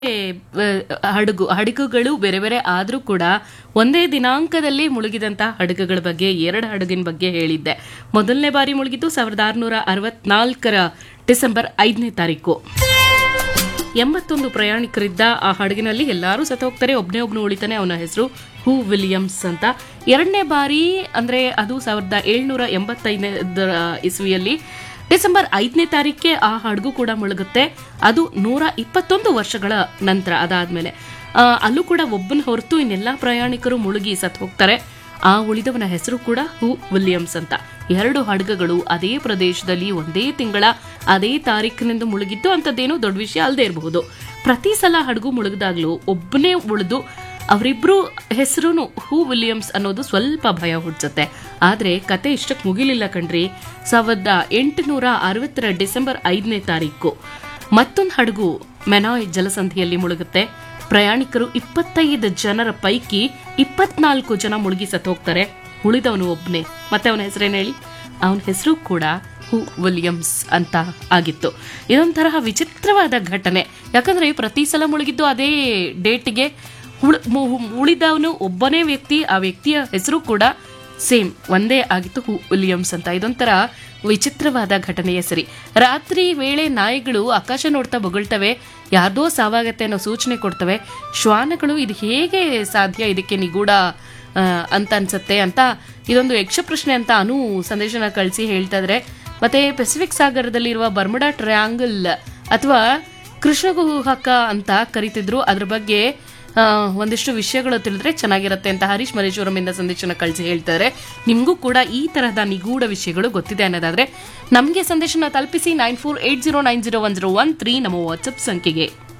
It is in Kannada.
ಆ, ಹಡಗು ಹಡಗುಗಳು ಬೇರೆ ಬೇರೆ ಆದರೂ ಕೂಡ ಒಂದೇ ದಿನಾಂಕದಲ್ಲಿ ಮುಳುಗಿದಂತಹ ಹಡಗುಗಳ ಬಗ್ಗೆ ಎರಡು ಹಡಗಿನ ಬಗ್ಗೆ ಹೇಳಿದ್ದೆ ಮೊದಲನೇ ಬಾರಿ ಮುಳುಗಿದ್ದು ಸಾವಿರದ ಆರುನೂರ ಅರವತ್ನಾಲ್ಕರ ಡಿಸೆಂಬರ್ ಐದನೇ ತಾರೀಕು ಎಂಬತ್ತೊಂದು ಪ್ರಯಾಣಿಕರಿದ್ದ ಆ ಹಡಗಿನಲ್ಲಿ ಎಲ್ಲರೂ ಸತ್ತ ಹೋಗ್ತಾರೆ ಒಬ್ಬನೇ ಒಬ್ನು ಉಳಿತಾನೆ ಅವನ ಹೆಸರು ಹೂ ವಿಲಿಯಮ್ಸ್ ಅಂತ ಎರಡನೇ ಬಾರಿ ಅಂದ್ರೆ ಅದು ಸಾವಿರದ ಏಳ್ನೂರ ಎಂಬತ್ತೈದನೇ ಇಸ್ವಿಯಲ್ಲಿ ಡಿಸೆಂಬರ್ ಐದನೇ ತಾರೀಕೆ ಆ ಹಡಗು ಕೂಡ ಮುಳುಗುತ್ತೆ ಅದು ನೂರ ಇಪ್ಪತ್ತೊಂದು ವರ್ಷಗಳ ನಂತರ ಅದಾದ್ಮೇಲೆ ಆ, ಅಲ್ಲೂ ಕೂಡ ಒಬ್ಬನ ಹೊರತು ಇನ್ನೆಲ್ಲ ಪ್ರಯಾಣಿಕರು ಮುಳುಗಿ ಸತ್ತು ಹೋಗ್ತಾರೆ ಆ ಉಳಿದವನ ಹೆಸರು ಕೂಡ ಹೂ ವಿಲಿಯಮ್ಸ್ ಅಂತ ಎರಡು ಹಡಗುಗಳು ಅದೇ ಪ್ರದೇಶದಲ್ಲಿ ಒಂದೇ ತಿಂಗಳ ಅದೇ ತಾರೀಕಿನಿಂದ ಮುಳುಗಿದ್ದು ಅಂಥದ್ದೇನು ದೊಡ್ಡ ವಿಷಯ ಅಲ್ಲದೆ ಇರಬಹುದು ಪ್ರತಿ ಸಲ ಹಡಗು ಮುಳುಗಿದಾಗ್ಲೂ ಒಬ್ಬನೇ ಉಳಿದು ಅವರಿಬ್ರು ಹೆಸರು ಹೂ ವಿಲಿಯಮ್ಸ್ ಅನ್ನೋದು ಸ್ವಲ್ಪ ಭಯ ಹುಡ್ಸುತ್ತೆ ಆದ್ರೆ ಕತೆ ಇಷ್ಟಕ್ಕೆ ಮುಗಿಲಿಲ್ಲ ಕಣ್ರಿ ಸಾವಿರದ ಎಂಟುನೂರ ಅರವತ್ತರ ಡಿಸೆಂಬರ್ ಐದನೇ ತಾರೀಕು ಮತ್ತೊಂದು ಹಡಗು ಮೆನಾಯ್ ಜಲಸಂಧಿಯಲ್ಲಿ ಮುಳುಗುತ್ತೆ ಪ್ರಯಾಣಿಕರು ಇಪ್ಪತ್ತೈದು ಜನರ ಪೈಕಿ ಇಪ್ಪತ್ನಾಲ್ಕು ಜನ ಮುಳುಗಿ ಸತ್ತು ಹೋಗ್ತಾರೆ ಉಳಿದವನು ಒಬ್ಬನೇ ಮತ್ತೆ ಅವನ ಹೆಸರೇನು ಹೇಳಿ ಅವನ ಹೆಸರು ಕೂಡ ಹೂ ವಿಲಿಯಮ್ಸ್ ಅಂತ ಆಗಿತ್ತು ಇದೊಂಥರ ವಿಚಿತ್ರವಾದ ಘಟನೆ ಯಾಕಂದ್ರೆ ಪ್ರತಿ ಸಲ ಮುಳುಗಿದ್ದು ಅದೇ ಡೇಟ್ಗೆ ಉಳ್- ಮು- ಉಳಿದವನು ಒಬ್ಬನೇ ವ್ಯಕ್ತಿ ಆ ವ್ಯಕ್ತಿಯ ಹೆಸರು ಕೂಡ ಸೇಮ್ ಒಂದೇ ಆಗಿತ್ತು ಹೂ ವಿಲಿಯಮ್ಸ್ ಅಂತ ಇದೊಂಥರ ವಿಚಿತ್ರವಾದ ಘಟನೆಯ ಸರಿ ರಾತ್ರಿ ವೇಳೆ ನಾಯಿಗಳು ಆಕಾಶ ನೋಡ್ತಾ ಬೊಗಳ್ತವೆ ಯಾರ್ದೋ ಸಾವಾಗತ್ತೆ ಅನ್ನೋ ಸೂಚನೆ ಕೊಡ್ತವೆ ಶ್ವಾನಗಳು ಇದು ಹೇಗೆ ಸಾಧ್ಯ ಇದಕ್ಕೆ ನಿಗೂಢ ಆ, ಅಂತ ಅನ್ಸುತ್ತೆ ಅಂತ ಇದೊಂದು ಯಕ್ಷ ಪ್ರಶ್ನೆ ಅಂತ ಅನು ಸಂದೇಶನ ಕಳಿಸಿ ಹೇಳ್ತಾ ಇದ್ರೆ ಮತ್ತೆ ಪೆಸಿಫಿಕ್ ಸಾಗರದಲ್ಲಿರುವ ಬರ್ಮುಡಾ ಟ್ರಯಾಂಗಲ್ ಅಥವಾ ಕೃಷ್ಣಗುಹಕ ಅಂತ ಕರಿತಿದ್ರು ಅದ್ರ ಬಗ್ಗೆ ಆ, ಒಂದಿಷ್ಟು ವಿಷಯಗಳು ತಿಳಿದ್ರೆ ಚೆನ್ನಾಗಿರುತ್ತೆ ಅಂತ ಹರೀಶ್ ಮರೇಶ್ವರಂ ಇಂದ ಸಂದೇಶನ ಕಳಿಸಿ ಹೇಳ್ತಾರೆ ನಿಮಗೂ ಕೂಡ ಈ ತರಹದ ನಿಗೂಢ ವಿಷಯಗಳು ಗೊತ್ತಿದೆ ಅನ್ನೋದಾದ್ರೆ ನಮಗೆ ಸಂದೇಶನ ತಲುಪಿಸಿ nine four eight zero nine zero one zero one three ನಮ್ಮ ವಾಟ್ಸಪ್ ಸಂಖ್ಯೆಗೆ